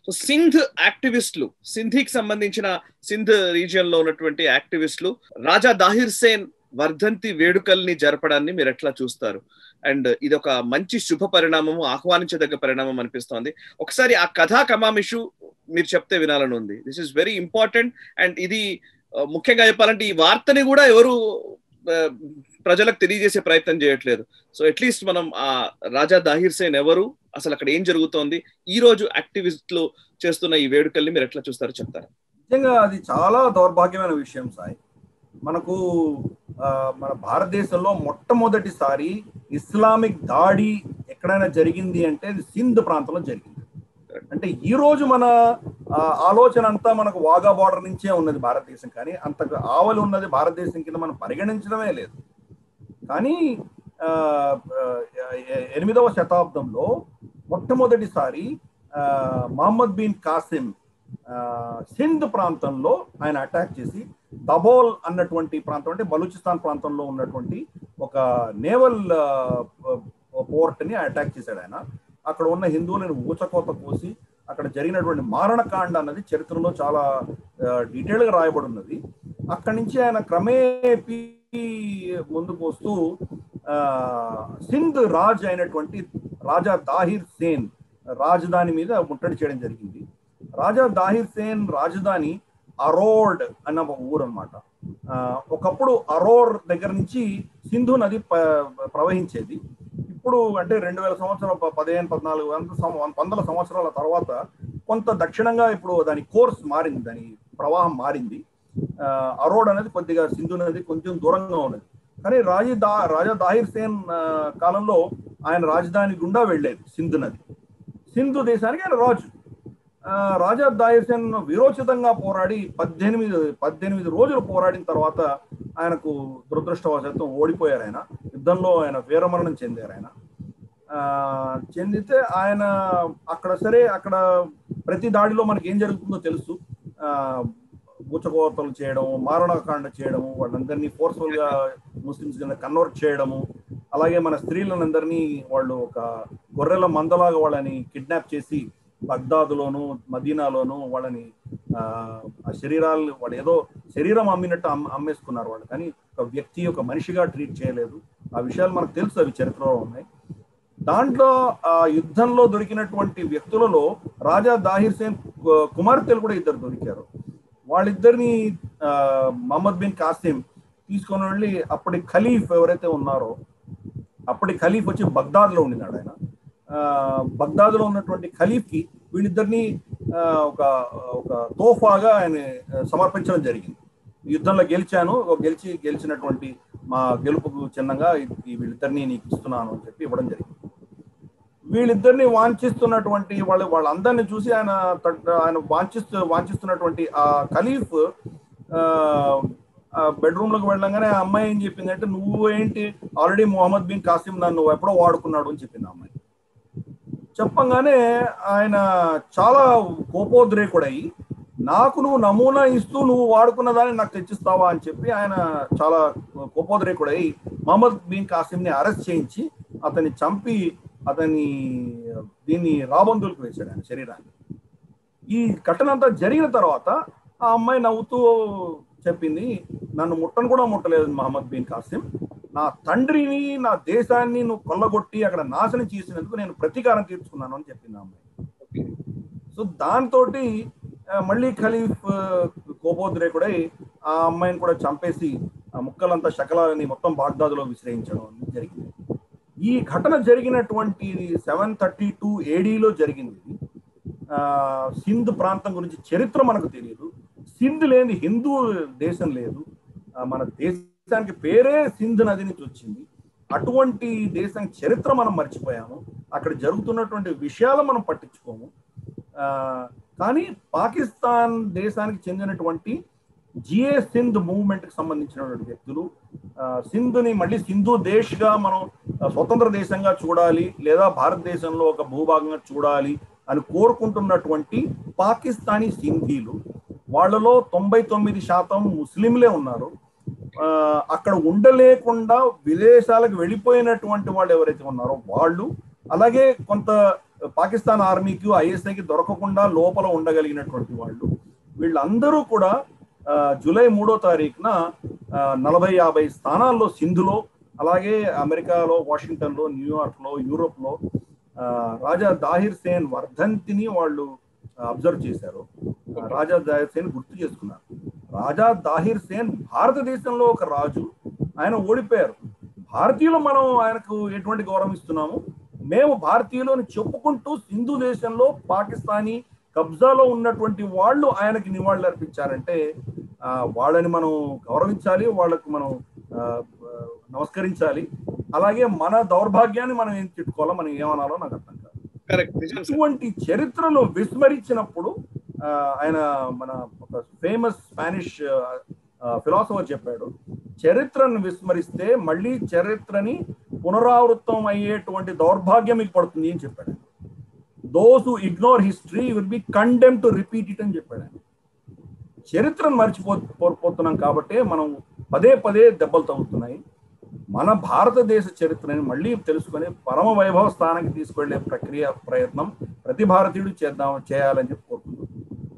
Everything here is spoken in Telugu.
సింధ్ యాక్టివిస్టులు సింధికి సంబంధించిన సింధ్ రీజియన్ లో ఉన్నటువంటి యాక్టివిస్టులు రాజా దాహిర్ సేన్ వర్ధంతి వేడుకల్ని జరపడాన్ని మీరు ఎట్లా చూస్తారు అండ్ ఇది ఒక మంచి శుభ పరిణామము ఆహ్వానించదగ్గ పరిణామం అనిపిస్తోంది ఒకసారి ఆ కథా కమామిషు మీరు చెప్తే వినాలని ఉంది this is very important and ఇది ముఖ్యంగా చెప్పాలంటే ఈ వార్తని కూడా ఎవరు ప్రజలకు తెలియజేసే ప్రయత్నం చేయట్లేదు సో అట్లీస్ట్ మనం ఆ రాజా దాహిర్ సేన్ ఎవరు అసలు అక్కడ ఏం జరుగుతోంది ఈ రోజు యాక్టివిస్టులు చేస్తున్న ఈ వేడుకల్ని మీరు ఎట్లా చూస్తారో చెప్తారా నిజంగా అది చాలా దౌర్భాగ్యమైన విషయం సాయి మనకు మన భారతదేశంలో మొట్టమొదటిసారి ఇస్లామిక్ దాడి ఎక్కడైనా జరిగింది అంటే అది సింధ్ ప్రాంతంలో జరిగింది అంటే ఈ రోజు మన ఆలోచన అంతా మనకు వాగా బార్డర్ నుంచే ఉన్నది భారతదేశం కానీ అంత ఆవలి ఉన్నది భారతదేశం కింద మనం పరిగణించడమే లేదు కానీ ఎనిమిదవ శతాబ్దంలో మొట్టమొదటిసారి మహమ్మద్ బిన్ కాసిం సింధ్ ప్రాంతంలో ఆయన అటాక్ చేసి దబోల్ అన్నటువంటి ప్రాంతం అంటే బలూచిస్తాన్ ప్రాంతంలో ఉన్నటువంటి ఒక నేవల్ పోర్ట్ని అటాక్ చేశాడు ఆయన అక్కడ ఉన్న హిందువులను ఊచకోత కోసి అక్కడ జరిగినటువంటి మారణకాండ అన్నది చరిత్రలో చాలా డీటెయిల్గా రాయబడి ఉన్నది అక్కడి నుంచి ఆయన క్రమేపీ ముందుకు వస్తూ సింధ్ రాజ్ అయినటువంటి రాజా దాహిర్ సేన్ రాజధాని మీద ముట్టడి చేయడం జరిగింది రాజా దాహిర్ సేన్ రాజధాని అరోడ్ అన్న ఒక ఊరు అనమాట ఒకప్పుడు అరోర్ దగ్గర నుంచి సింధు నది ప్రవహించేది ఇప్పుడు అంటే రెండు వేల సంవత్సరాల పదిహేను పద్నాలుగు వంద వందల సంవత్సరాల తర్వాత కొంత దక్షిణంగా ఇప్పుడు దాని కోర్స్ మారింది దాని ప్రవాహం మారింది అరోడ్ అనేది కొద్దిగా సింధు నది కొంచెం దూరంగా ఉన్నది కానీ రాజీ దా రాజా దాహిర్ సేన్ కాలంలో ఆయన రాజధాని గుండా వెళ్ళేది సింధు నది సింధు దేశానికి ఆయన రాజు రాజా దాహిర్ సేన్ విరోచితంగా పోరాడి పద్దెనిమిది పద్దెనిమిది రోజులు పోరాడిన తర్వాత ఆయనకు దురదృష్టవశాత్తు ఓడిపోయారు ఆయన యుద్ధంలో ఆయన వీరమరణం చెందారు ఆయన చెందితే ఆయన అక్కడ సరే అక్కడ ప్రతి దాడిలో మనకి ఏం జరుగుతుందో తెలుసు ఊచకోతలు చేయడం మారణకాండ చేయడము వాళ్ళందరినీ ఫోర్స్ఫుల్ గా ముస్లిమ్స్ కింద కన్వర్ట్ చేయడము అలాగే మన స్త్రీలందరినీ వాళ్ళు ఒక గొర్రెల మందలాగా వాళ్ళని కిడ్నాప్ చేసి బగ్దాదులోను మదీనాలోను వాళ్ళని ఆ శరీరాలు వాళ్ళు ఏదో శరీరం అమ్మినట్టు అమ్మేసుకున్నారు వాళ్ళు కానీ ఒక వ్యక్తి ఒక మనిషిగా ట్రీట్ చేయలేదు ఆ విషయాలు మనకు తెలుసు అవి చరిత్రలో ఉన్నాయి దాంట్లో ఆ యుద్ధంలో దొరికినటువంటి వ్యక్తులలో రాజా దాహిర్ సేన్ కుమార్తెలు కూడా ఇద్దరు దొరికారు వాళ్ళిద్దరిని మహమ్మద్ బిన్ కాసిం తీసుకొని వెళ్ళి అప్పటి ఖలీఫ్ ఎవరైతే ఉన్నారో అప్పటి ఖలీఫ్ వచ్చి బగ్దాద్లో ఉండినాడు ఆయన బగ్దాద్లో ఉన్నటువంటి ఖలీఫ్కి వీళ్ళిద్దరిని ఒక ఒక తోఫాగా ఆయన సమర్పించడం జరిగింది యుద్ధంలో గెలిచాను గెలిచి గెలిచినటువంటి మా గెలుపుకు చిన్నగా వీళ్ళిద్దరిని నీకు ఇస్తున్నాను అని చెప్పి ఇవ్వడం జరిగింది వీళ్ళిద్దరిని వాంఛిస్తున్నటువంటి వాళ్ళు వాళ్ళందరినీ చూసి ఆయన ఆయన వాంఛిస్తూ వాంఛిస్తున్నటువంటి ఆ ఖలీఫ్ బెడ్రూమ్ లోకి వెళ్ళంగానే ఆ అమ్మాయి ఏం చెప్పింది అంటే నువ్వు ఏంటి ఆల్రెడీ మొహమ్మద్ బిన్ కాసిం నన్ను ఎప్పుడో వాడుకున్నాడు అని చెప్పింది అమ్మాయి చెప్పంగానే ఆయన చాలా కోపోద్రేకుడై నాకు నువ్వు నమూనా ఇస్తూ నువ్వు వాడుకున్న దాన్ని నాకు తెచ్చిస్తావా అని చెప్పి ఆయన చాలా కోపోద్రేకుడై మహమ్మద్ బిన్ కాసిం ని అరెస్ట్ చేయించి అతన్ని చంపి అతన్ని దీన్ని రాబందులకు వేశాడు ఆయన శరీరాన్ని ఈ ఘటన అంతా జరిగిన తర్వాత ఆ అమ్మాయి నవ్వుతూ చెప్పింది నన్ను ముట్టను కూడా ముట్టలేదు మహమ్మద్ బిన్ కాసిం నా తండ్రిని నా దేశాన్ని నువ్వు కొల్లగొట్టి అక్కడ నాశనం చేసినందుకు నేను ప్రతీకారం తీర్చుకున్నాను అని చెప్పింది ఆ అమ్మాయి సో దాంతో మళ్ళీ ఖలీఫ్ కోపోద్రేకుడై ఆ అమ్మాయిని కూడా చంపేసి ఆ ముక్కలంతా శకలాలని మొత్తం బాగ్దాదులో విశ్రయించడం జరిగింది ఈ ఘటన జరిగినటువంటి సెవెన్ థర్టీ టూ ఏడీలో జరిగింది సింధ్ ప్రాంతం గురించి చరిత్ర మనకు తెలియదు సింధ్ లేని హిందూ దేశం లేదు మన దేశానికి పేరే సింధ్ నది నుంచి వచ్చింది అటువంటి దేశం చరిత్ర మనం మర్చిపోయాము అక్కడ జరుగుతున్నటువంటి విషయాలు మనం పట్టించుకోము కానీ పాకిస్తాన్ దేశానికి చెందినటువంటి జిఏ సింధ్ మూవ్మెంట్ కి సంబంధించినటువంటి వ్యక్తులు సింధుని మళ్ళీ సింధు దేశ్గా మనం స్వతంత్ర దేశంగా చూడాలి లేదా భారతదేశంలో ఒక భూభాగంగా చూడాలి అని కోరుకుంటున్నటువంటి పాకిస్తానీ సింధీలు వాళ్ళలో తొంభై తొమ్మిది శాతం ముస్లింలే ఉన్నారు అక్కడ ఉండలేకుండా విదేశాలకు వెళ్ళిపోయినటువంటి వాళ్ళు ఎవరైతే ఉన్నారో వాళ్ళు అలాగే కొంత పాకిస్తాన్ ఆర్మీకి ఐఎస్ఐకి దొరకకుండా లోపల ఉండగలిగినటువంటి వాళ్ళు వీళ్ళందరూ కూడా ఆ, జూలై మూడో తారీఖున ఆ, నలభై యాభై స్థానాల్లో సింధులో అలాగే అమెరికాలో వాషింగ్టన్లో న్యూయార్క్లో యూరోప్లో ఆ, రాజా దాహిర్ సేన్ వర్ధంతిని వాళ్ళు అబ్జర్వ్ చేశారు ఆ, రాజా దాహిర్ సేన్ గుర్తు చేసుకున్నారు రాజా దాహిర్ సేన్ భారతదేశంలో ఒక రాజు ఆయన ఓడిపోయారు భారతీయులు మనం ఆయనకు ఎటువంటి గౌరవం ఇస్తున్నాము మేము భారతీయులు అని చెప్పుకుంటూ సింధు దేశంలో పాకిస్తానీ కబ్జాలో ఉన్నటువంటి వాళ్ళు ఆయనకి నివాళులు అర్పించారంటే ఆ, వాళ్ళని మనం గౌరవించాలి వాళ్ళకు మనం ఆ, ఆ, నమస్కరించాలి అలాగే మన దౌర్భాగ్యాన్ని మనం ఏం తిట్టుకోవాలో మనం ఏమనాలో నాకు అర్థం కాదు కరెక్ట్ నిజం సార్ ఇటువంటి చరిత్రను విస్మరించినప్పుడు ఆ, ఆయన మన ఒక ఫేమస్ స్పానిష్ ఫిలాసఫర్ చెప్పాడు చరిత్రను విస్మరిస్తే మళ్ళీ చరిత్రని పునరావృతం అయ్యేటువంటి దౌర్భాగ్యం మీకు పడుతుంది అని చెప్పాడు those who ignore history will be condemn to repeat it అని చెప్పాడు ఆయన చరిత్రను మర్చిపో పో- పోతున్నాం కాబట్టి మనం పదే పదే దెబ్బలు తగ్గుతున్నాయి మన భారతదేశ చరిత్రని మళ్ళీ తెలుసుకొని పరమ వైభవ స్థానానికి తీసుకెళ్లే ప్రక్రియ ప్రయత్నం ప్రతి భారతీయుడు చేద్దాం చేయాలని చెప్పి కోరుకుంటున్నాను